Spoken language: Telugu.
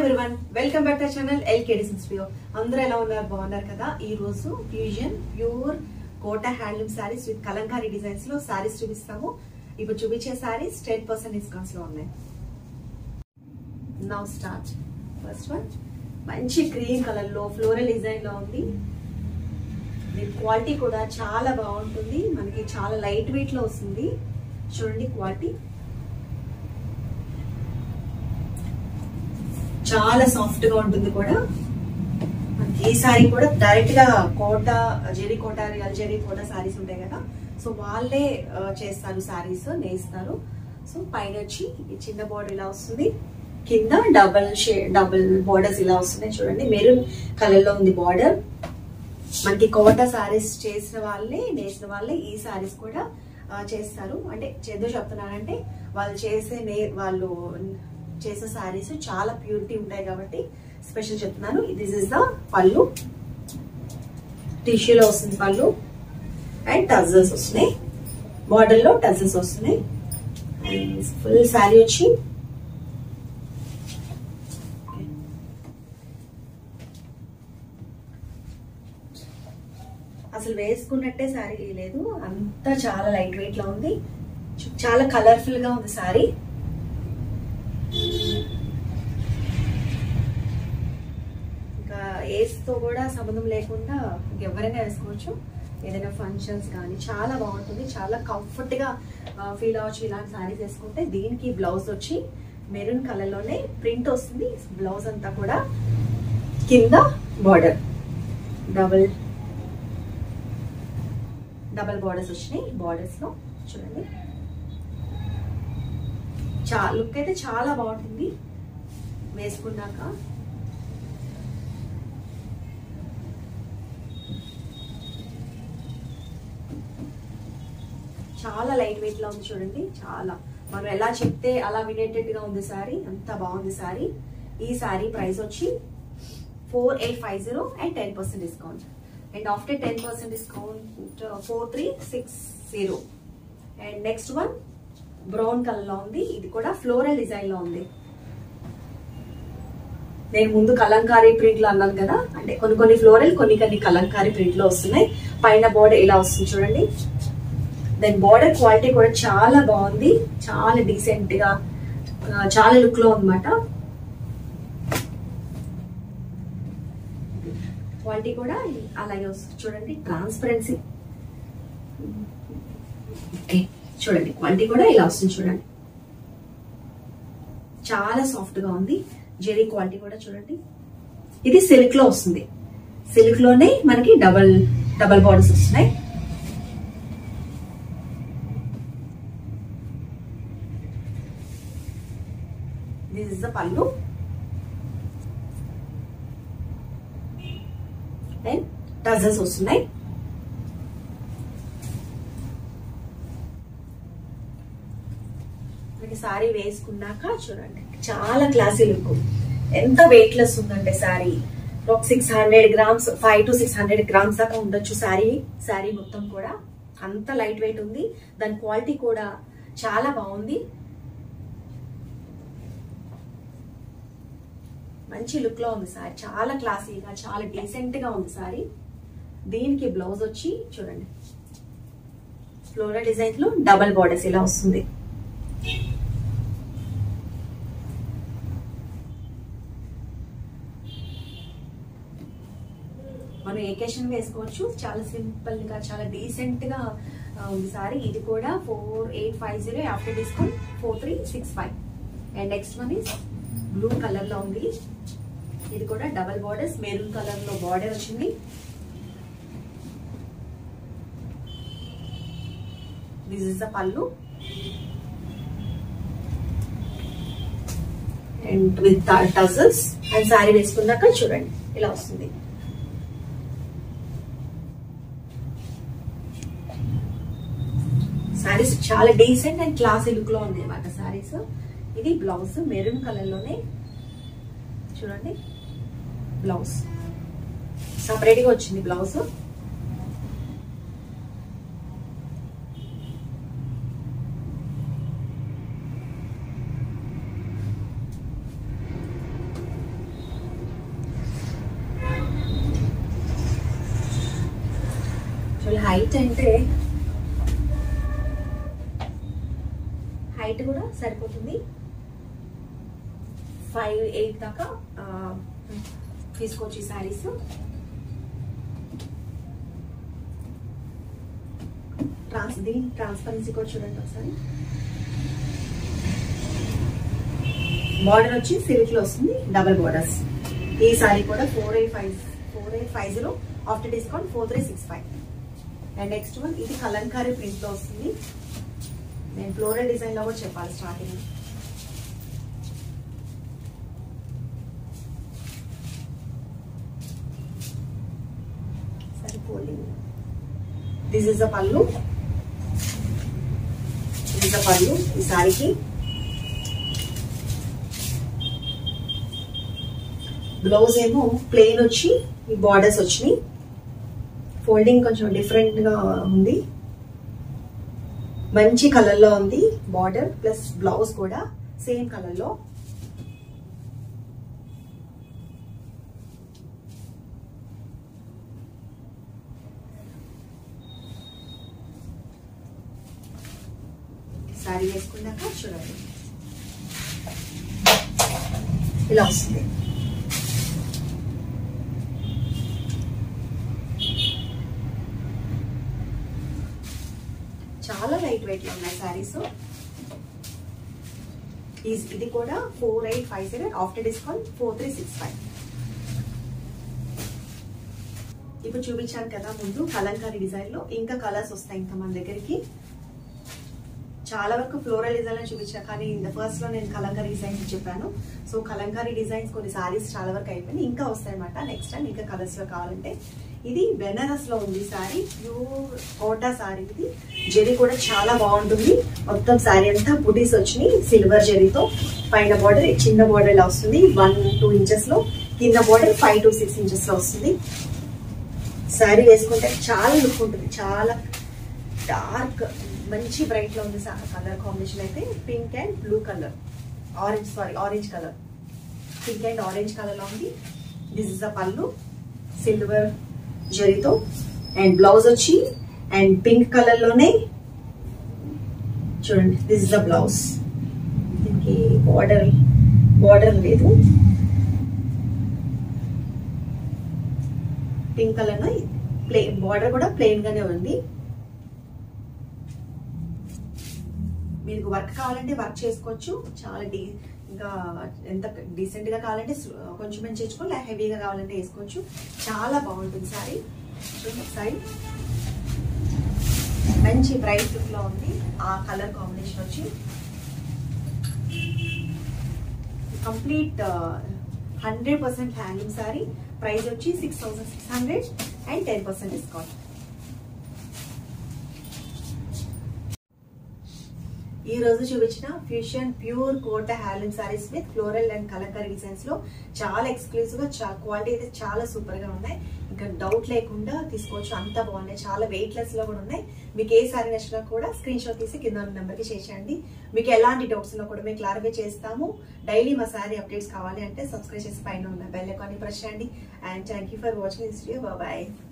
everyone welcome back to channel ఎల్కేడి సిక్స్పియో అందరూ ఎలా ఉన్నారు బాగున్నారు కదా ఈ రోజు fusion pure Kota handloom sarees with Kalamkari designs లో శారీస్ చూపిస్తాము ఇప్పుడు చూపించే శారీస్ టెన్ పర్సెంట్ డిస్కౌంట్స్ లో ఉన్నాయి నౌ స్టార్ట్ ఫస్ట్ వన్ మంచి క్రీమ్ కలర్ లో ఫ్లోరల్ డిజైన్ లో ఉంది దీని క్వాలిటీ కూడా చాలా బాగుంటుంది మనకి చాలా లైట్ వెయిట్ లో వస్తుంది చూడండి క్వాలిటీ చాలా సాఫ్ట్ గా ఉంటుంది కూడా మనకి ఈ సారీ కూడా డైరెక్ట్ గా కోట జెరీ కోట రియల్ జెరీ కోట సారీస్ ఉంటాయి కదా సో వాళ్ళే ఆ, చేస్తారు సారీస్ నేస్తారు సో పైన వచ్చి ఈ చిన్న బోర్డర్ ఇలా వస్తుంది కింద డబల్ షే డబుల్ బోర్డర్స్ ఇలా వస్తున్నాయి చూడండి మెరూన్ కలర్ లో ఉంది బార్డర్ మనకి కోట సారీస్ చేసిన వాళ్ళే నేసిన వాళ్ళే ఈ సారీస్ కూడా ఆ, చేస్తారు అంటే ఎందుకు చెప్తున్నానంటే వాళ్ళు చేసే నే వాళ్ళు చేసే సారీస్ చాలా ప్యూరిటీ ఉంటాయి కాబట్టి స్పెషల్ చెప్తున్నాను దిస్ ఇస్ ద పళ్ళు టిష్యూలో వస్తుంది పళ్ళు అండ్ టజల్స్ వస్తున్నాయి బార్డర్ లో టజల్స్ వస్తున్నాయి అండ్ ఫుల్ శారీ వచ్చి అసలు వేసుకున్నట్టే శారీ లేదు అంతా చాలా లైట్ వెయిట్ లో ఉంది చు- చాలా కలర్ఫుల్ గా ఉంది శారీ ఇంకా ఏజ్ తో కూడా సంబంధం లేకుండా ఎవరైనా వేసుకోవచ్చు ఏదైనా ఫంక్షన్స్ కానీ చాలా బాగుంటుంది చాలా కంఫర్ట్ గా ఫీల్ అవ్వచ్చు ఇలాంటి శారీస్ వేసుకుంటే దీనికి బ్లౌజ్ వచ్చి మెరూన్ కలర్ లోనే ప్రింట్ వస్తుంది బ్లౌజ్ అంతా కూడా కింద బార్డర్ డబుల్ డబల్ బార్డర్స్ వచ్చినాయి బార్డర్స్ లో చూడండి చా లుక్ అయితే చాలా బాగుంటుంది వేసుకున్నాక చాలా లైట్ వెయిట్ లో ఉంది చూడండి చాలా మనం ఎలా చెప్తే అలా వినేటట్టుగా ఉంది సారీ అంత బాగుంది సారీ ఈ సారీ ప్రైస్ వచ్చి four eight five zero and ten percent discount and after ten percent discount four three six zero and next one brown colour లో ఉంది ఇది కూడా ఫ్లోరల్ డిజైన్ లో ఉంది నేను ముందు కలంకారీ ప్రింట్ లో అన్నాను కదా అంటే కొన్ని కొన్ని ఫ్లోరల్ కొన్ని కొన్ని కలంకారీ ప్రింట్ లో వస్తున్నాయి పైన బోర్డర్ ఇలా వస్తుంది చూడండి దాని బార్డర్ క్వాలిటీ కూడా చాలా బాగుంది చాలా డీసెంట్ గా ఆ, చాలా లుక్ లో ఉందన్నమాట క్వాలిటీ కూడా అలాగే వస్తుంది చూడండి ట్రాన్స్పరెన్సీ ఓకే చూడండి క్వాలిటీ కూడా ఇలా వస్తుంది చూడండి చాలా సాఫ్ట్ గా ఉంది జెరీ క్వాలిటీ కూడా చూడండి ఇది సిల్క్ లో వస్తుంది సిల్క్ లోనే మనకి డబల్ డబల్ బార్డర్స్ వస్తున్నాయి this is the pallu and tassels వస్తున్నాయి మనకి సారీ వేసుకున్నాక చూడండి చాలా క్లాసీ లుక్ ఎంత వెయిట్ లెస్ ఉందంటే సారీ ఒక six hundred grams five to six hundred grams దాకా ఉండొచ్చు శారీ శారీ మొత్తం కూడా అంత లైట్ వెయిట్ ఉంది దాని క్వాలిటీ కూడా చాలా బాగుంది మంచి లుక్ లో ఉంది సారీ చాలా క్లాసీగా చాలా డీసెంట్ గా ఉంది సారీ దీనికి బ్లౌజ్ వచ్చి చూడండి ఫ్లోరల్ డిజైన్ లో డబల్ బార్డర్స్ ఇలా వస్తుంది మనం ఏకేషన్ వేసుకోవచ్చు చాలా సింపుల్ గా చాలా డీసెంట్ గా ఆ, ఉంది సారీ ఇది కూడా four eight five zero after discount four three six five and next one is blue colour లో ఉంది ఇది కూడా డబల్ బార్డర్స్ మెరూన్ కలర్ లో బార్డర్ వచ్చింది this is the pallu and with tassels and sari వేసుకున్నాక చూడండి ఇలా వస్తుంది శారీస్ చాలా డీసెంట్ అండ్ క్లాసీ లుక్ లో ఉంది అన్నమాట శారీస్ ఇది బ్లౌజ్ మెరూన్ కలర్ లోనే చూడండి బ్లౌజ్ సపరేట్ గా వచ్చింది బ్లౌజ్ హైట్ అంటే హైట్ కూడా సరిపోతుంది ఫైవ్ ఎయిట్ దాకా ఆ, తీసుకోవచ్చు ఈ శారీస్ ట్రాన్స్ దీని ట్రాన్స్పరెన్సీ కూడా చూడండి ఒకసారి బార్డర్ వచ్చి సిల్క్ లో వస్తుంది డబల్ బార్డర్స్ ఈ సారీ కూడా four eight five four eight five zero after discount four three six five and next one ఇది కలంకారీ ప్రింట్ లో వస్తుంది నేను ఫ్లోరల్ డిజైన్ లో కూడా చెప్పాలి స్టార్టింగ్ సరిపోలేదు this is the pallu this is the pallu ఈ సారీకి బ్లౌజ్ ఏమో ప్లెయిన్ వచ్చి ఈ బార్డర్స్ వచ్చినాయి ఫోల్డింగ్ కొంచెం డిఫరెంట్ గా ఉంది మంచి కలర్ లో ఉంది బార్డర్ ప్లస్ బ్లౌజ్ కూడా సేమ్ కలర్ లో సారీ వేసుకున్నాక చూడండి ఇలా వస్తుంది చాలా లైట్ వెయిట్ లో ఉన్నాయి సారీస్ ఇది కూడా four eight five zero after discount four three six five ఇప్పుడు చూపించాను కదా ముందు కలంకారీ డిజైన్ లో ఇంకా కలర్స్ వస్తాయి ఇంకా మన దగ్గరికి చాలా వరకు ఫ్లోరల్ డిజైన్ చూపించాను కానీ ఇన్ ద ఫస్ట్ లో నేను కలంకారీ డిజైన్స్ చెప్పాను సో కలంకారీ డిజైన్స్ కొన్ని సారీస్ చాలా వరకు అయిపోయినాయి ఇంకా వస్తాయి అనమాట నెక్స్ట్ టైం ఇంకా కలర్స్ లో కావాలంటే ఇది బెనారస్ లో ఉంది సారీ ప్యూర్ కోటా సారీ ఇది జెరీ కూడా చాలా బాగుంటుంది మొత్తం సారీ అంతా బుటీస్ వచ్చినాయి సిల్వర్ జెరీతో పైన బార్డర్ చిన్న బార్డర్ ఇలా వస్తుంది వన్ టూ ఇంచెస్ లో కింద border five to six inches లో వస్తుంది సారీ వేసుకుంటే చాలా లుక్ ఉంటుంది చాలా డార్క్ మంచి బ్రైట్ లో ఉంది కలర్ కాంబినేషన్ అయితే pink and blue colour orange sari orange colour pink and orange colour లో ఉంది this is a pallu silver జరీతో అండ్ బ్లౌజ్ వచ్చి అండ్ పింక్ కలర్ లోనే చూడండి దిస్ ఇస్ ద బ్లౌజ్ దీనికి బార్డర్ బార్డర్ లేదు పింక్ కలర్ లో ప్లెయిన్ బార్డర్ కూడా ప్లెయిన్ గానే ఉంది మీకు వర్క్ కావాలంటే వర్క్ చేసుకోవచ్చు చాలా డీ ఇంకా ఎంత డీసెంట్ గా కావాలంటే కొంచెం మంచి చేసుకోవాలి లేక హెవీగా కావాలంటే వేసుకోవచ్చు చాలా బాగుంటుంది సారీ చూడండి సారీ మంచి బ్రైట్ లుక్ లో ఉంది ఆ కలర్ కాంబినేషన్ వచ్చి complete hundred percent hanging sari price వచ్చి six thousand six hundred and ten percent discount ఈ రోజు చూపించిన fusion pure Kota handloom saris with floral and Kalamkari designs లో చాలా ఎక్స్క్లూజివ్ గా చాలా క్వాలిటీ అయితే చాలా సూపర్ గా ఉన్నాయి ఇంకా డౌట్ లేకుండా తీసుకోవచ్చు అంత బాగున్నాయి చాలా వెయిట్ లెస్ లో కూడా ఉన్నాయి మీకు ఏ సారీ నచ్చినా కూడా స్క్రీన్ షాట్ తీసి కింద నెంబర్ కి చేసేయండి మీకు ఎలాంటి డౌట్స్ ఉన్నా కూడా మేము క్లారిఫై చేస్తాము డైలీ మా సారీ అప్డేట్స్ కావాలి అంటే సబ్స్క్రైబ్ చేసి పైన ఉన్న బెల్ ఐకాన్ ప్రెస్ చేయండి and thank you for watching this video bye